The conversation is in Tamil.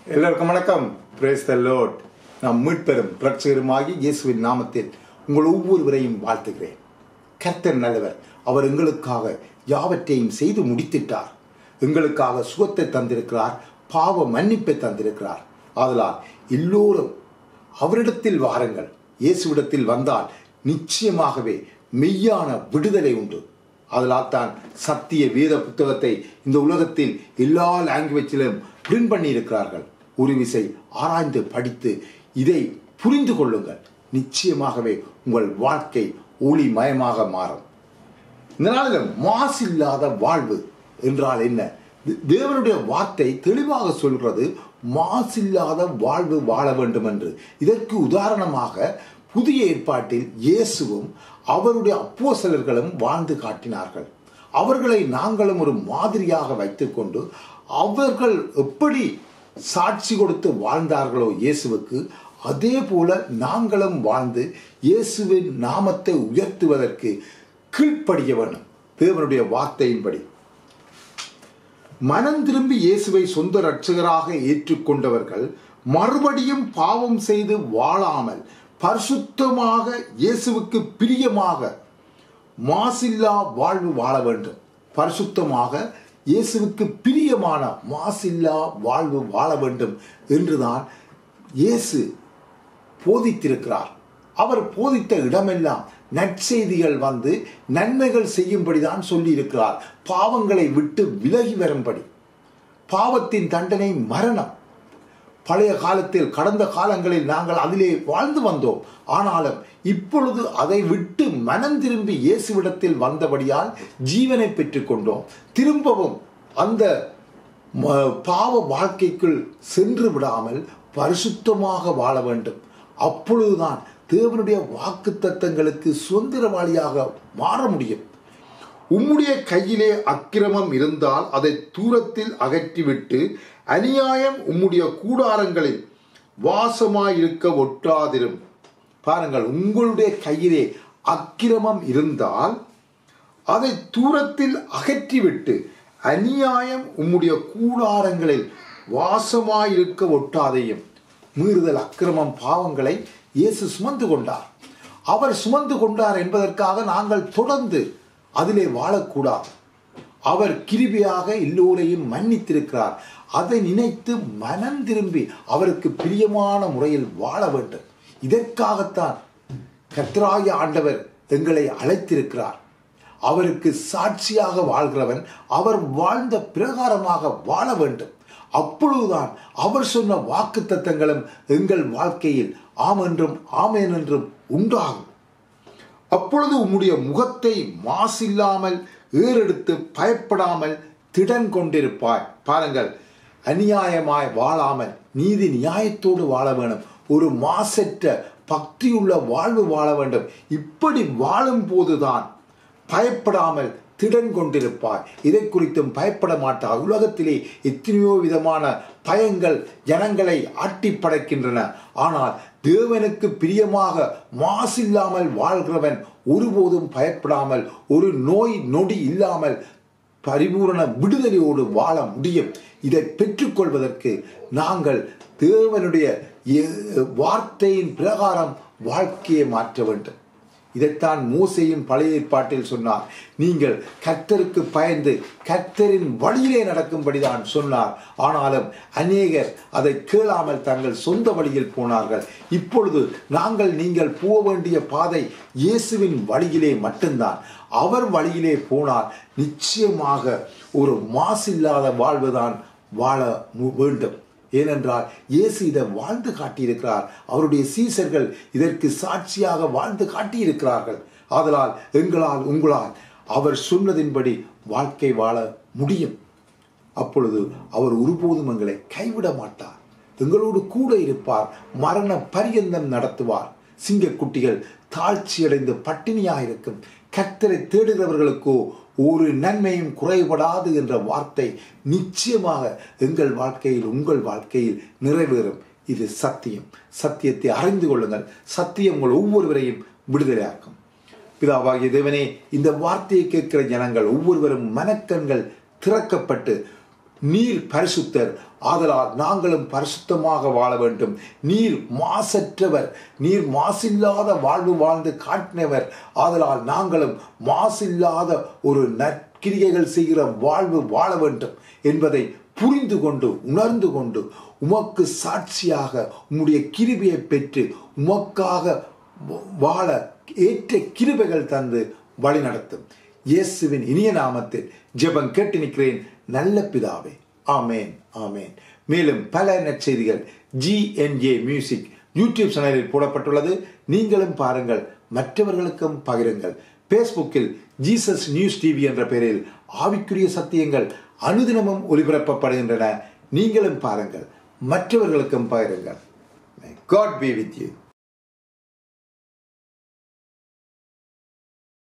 எல்லோருக்கும் வணக்கம் பிரேஸ் த லோட் நாம் மீட்பெறும் பிரட்சகருமாகி இயேசுவின் நாமத்தில் உங்கள் ஒவ்வொருவரையும் வாழ்த்துகிறேன் கர்த்தர் நல்லவர் அவர் எங்களுக்காக யாவற்றையும் செய்து முடித்திட்டார் எங்களுக்காக சுகத்தை தந்திருக்கிறார் பாவ மன்னிப்பை தந்திருக்கிறார் ஆதலால் எல்லோரும் அவரிடத்தில் வாருங்கள் இயேசுவிடத்தில் வந்தால் நிச்சயமாகவே மெய்யான விடுதலை உண்டு அதனால் தான் சத்திய வேத புத்தகத்தை இந்த உலகத்தில் எல்லா லாங்குவேஜிலும் பிரிண்ட் பண்ணி இருக்கிறார்கள் ஒரு விசை ஆராய்ந்து படித்து இதை புரிந்து கொள்ளுங்கள் நிச்சயமாகவே உங்கள் வாழ்க்கை ஒளிமயமாக மாறும் இந்த நாளில் மாசில்லாத வாழ்வு என்றால் என்ன தே- தேவனுடைய வார்த்தை தெளிவாக சொல்கிறது மாசில்லாத வாழ்வு வாழ வேண்டும் என்று இதற்கு உதாரணமாக புதிய ஏற்பாட்டில் இயேசுவும் அவருடைய அப்போஸ்தலர்களும் வாழ்ந்து காட்டினார்கள் அவர்களை நாங்களும் ஒரு மாதிரியாக வைத்துக்கொண்டு அவர்கள் எப்படி சாட்சி கொடுத்து வாழ்ந்தார்களோ இயேசுவுக்கு அதே போல நாங்களும் வாழ்ந்து இயேசுவின் நாமத்தை உயர்த்துவதற்கு கீழ்ப்படிய வேண்டும் தேவனுடைய வார்த்தையின்படி மனம் திரும்பி இயேசுவை சொந்த இரட்சகராக ஏற்றுக்கொண்டவர்கள் மறுபடியும் பாவம் செய்து வாழாமல் பரிசுத்தமாக இயேசுவுக்கு பிரியமாக மாசில்லா வாழ்வு வாழ வேண்டும் பரிசுத்தமாக இயேசுவுக்கு பிரியமான மாசில்லா வாழ்வு வாழ வேண்டும் என்றுதான் இயேசு போதித்திருக்கிறார் அவர் போதித்த இடமெல்லாம் நற்செய்திகள் வந்து நன்மைகள் செய்யும்படிதான் சொல்லியிருக்கிறார் பாவங்களை விட்டு விலகி வரும்படி பாவத்தின் தண்டனை மரணம் பழைய காலத்தில் கடந்த காலங்களில் நாங்கள் அதிலே வாழ்ந்து வந்தோம் ஆனாலும் இப்பொழுது அதை விட்டு மனம் திரும்பி இயேசுவிடத்தில் வந்தபடியால் ஜீவனை பெற்றுக்கொண்டோம் திரும்பவும் அந்த ம- பாவ வாழ்க்கைக்குள் சென்று விடாமல் பரிசுத்தமாக வாழ வேண்டும் அப்பொழுதுதான் தேவனுடைய வாக்கு தத்தங்களுக்கு சுதந்திரவாளியாக மாற முடியும் உம்முடைய கையிலே அக்கிரமம் இருந்தால் அதை தூரத்தில் அகற்றிவிட்டு அநியாயம் உம்முடைய கூடாரங்களில் வாசமாயிருக்க ஒட்டாதிரும் பாருங்கள் உங்களுடைய கையிலே அக்கிரமம் இருந்தால் அதை தூரத்தில் அகற்றிவிட்டு அநியாயம் உம்முடைய கூடாரங்களில் வாசமாயிருக்க ஒட்டாதையும் மீறுதல் அக்கிரமம் பாவங்களை இயேசு சுமந்து கொண்டார் அவர் சுமந்து கொண்டார் என்பதற்காக நாங்கள் தொடர்ந்து அதிலே வாழக்கூடாது அவர் கிருபியாக எல்லோரையும் மன்னித்திருக்கிறார் அதை நினைத்து மனம் திரும்பி அவருக்கு பிரியமான முறையில் வாழ வேண்டும் இதற்காகத்தான் கர்த்தராகிய ஆண்டவர் எங்களை அழைத்திருக்கிறார் அவருக்கு சாட்சியாக வாழ்கிறவன் அவர் வாழ்ந்த பிரகாரமாக வாழ வேண்டும் அப்பொழுதுதான் அவர் சொன்ன வாக்கு தத்தங்களும் எங்கள் வாழ்க்கையில் ஆம் என்றும் ஆமேன் என்றும் உண்டாகும் அப்பொழுது உம்முடைய முகத்தை மாசில்லாமல் ஏறெடுத்து பயப்படாமல் திடன் கொண்டிருப்பாய் பாருங்கள் அநியாயமாய் வாழாமல் நீதி நியாயத்தோடு வாழ வேண்டும் ஒரு மாசற்ற பக்தியுள்ள வாழ்வு வாழ வேண்டும் இப்படி வாழும் போதுதான் பயப்படாமல் திடன் கொண்டிருப்பாய் இதை குறித்தும் பயப்பட மாட்டார் உலகத்திலே எத்தனையோ விதமான பயங்கள் ஜனங்களை ஆட்டி படைக்கின்றன ஆனால் தேவனுக்கு பிரியமாக மாசில்லாமல் வாழ்கிறவன் ஒருபோதும் பயப்படாமல் ஒரு நோய் நொடி இல்லாமல் பரிபூரண விடுதலையோடு வாழ முடியும் இதை பெற்றுக்கொள்வதற்கு நாங்கள் தேவனுடைய எ- வார்த்தையின் பிரகாரம் வாழ்க்கையை மாற்ற வேண்டும் இதைத்தான் மூசையும் பழைய ஏற்பாட்டில் சொன்னார் நீங்கள் கர்த்தருக்கு பயந்து கர்த்தரின் வழியிலே நடக்கும்படிதான் சொன்னார் ஆனாலும் அநேகர் அதை கேளாமல் தங்கள் சொந்த வழியில் போனார்கள் இப்பொழுது நாங்கள் நீங்கள் போக வேண்டிய பாதை இயேசுவின் வழியிலே மட்டும்தான் அவர் வழியிலே போனால் நிச்சயமாக ஒரு மாசில்லாத வாழ்வுதான் வாழ மு- வேண்டும் ஏனென்றால் இயேசு இதை வாழ்ந்து காட்டியிருக்கிறார் அவருடைய சீசர்கள் இதற்கு சாட்சியாக வாழ்ந்து காட்டியிருக்கிறார்கள் ஆதலால் எங்களால் உங்களால் அவர் சொன்னதின்படி வாழ்க்கை வாழ முடியும் அப்பொழுது அவர் ஒருபோதும் எங்களை கைவிட மாட்டார் எங்களோடு கூட இருப்பார் மரண பரியந்தம் நடத்துவார் சிங்கக்குட்டிகள் தாழ்ச்சியடைந்து பட்டினியாக இருக்கும் கர்த்தரை தேடுகிறவர்களுக்கோ ஒரு நன்மையும் குறைபடாது என்ற வார்த்தை நிச்சயமாக எங்கள் வாழ்க்கையில் உங்கள் வாழ்க்கையில் நிறைவேறும் இது சத்தியம் சத்தியத்தை அறிந்து கொள்ளுங்கள் சத்தியம் உங்கள் ஒவ்வொருவரையும் விடுதலையாக்கும் பிதாவாகிய தேவனே இந்த வார்த்தையை கேட்கிற ஜனங்கள் ஒவ்வொருவரும் மனக்கண்கள் திறக்கப்பட்டு நீர் பரிசுத்தர் ஆதலால் நாங்களும் பரிசுத்தமாக வாழ வேண்டும் நீர் மாசற்றவர் நீர் மாசில்லாத வாழ்வு வாழ்ந்து காட்டினவர் ஆதலால் நாங்களும் மாசில்லாத ஒரு நற்கிரியைகள் செய்கிற வாழ்வு வாழ வேண்டும் என்பதை புரிந்து கொண்டு உணர்ந்து கொண்டு உமக்கு சாட்சியாக உம்முடைய கிருபையை பெற்று உமக்காக வாழ ஏற்ற கிருபைகள் தந்து வழி நடத்தும் இயேசுவின் இனிய நாமத்தில் ஜெபம் கேட்டு நிற்கிறேன் நல்ல பிதாவே ஆமேன் ஆமேன் மேலும் பல நற்செய்திகள் ஜிஎன்ஏ மியூசிக் யூடியூப் சேனலில் போடப்பட்டுள்ளது நீங்களும் பாருங்கள் மற்றவர்களுக்கும் பகிருங்கள் ஃபேஸ்புக்கில் ஜீசஸ் நியூஸ் டிவி என்ற பெயரில் ஆவிக்குரிய சத்தியங்கள் அனுதினமும் ஒளிபரப்பப்படுகின்றன நீங்களும் பாருங்கள் மற்றவர்களுக்கும் பகிருங்கள் காட் பி வித் யூ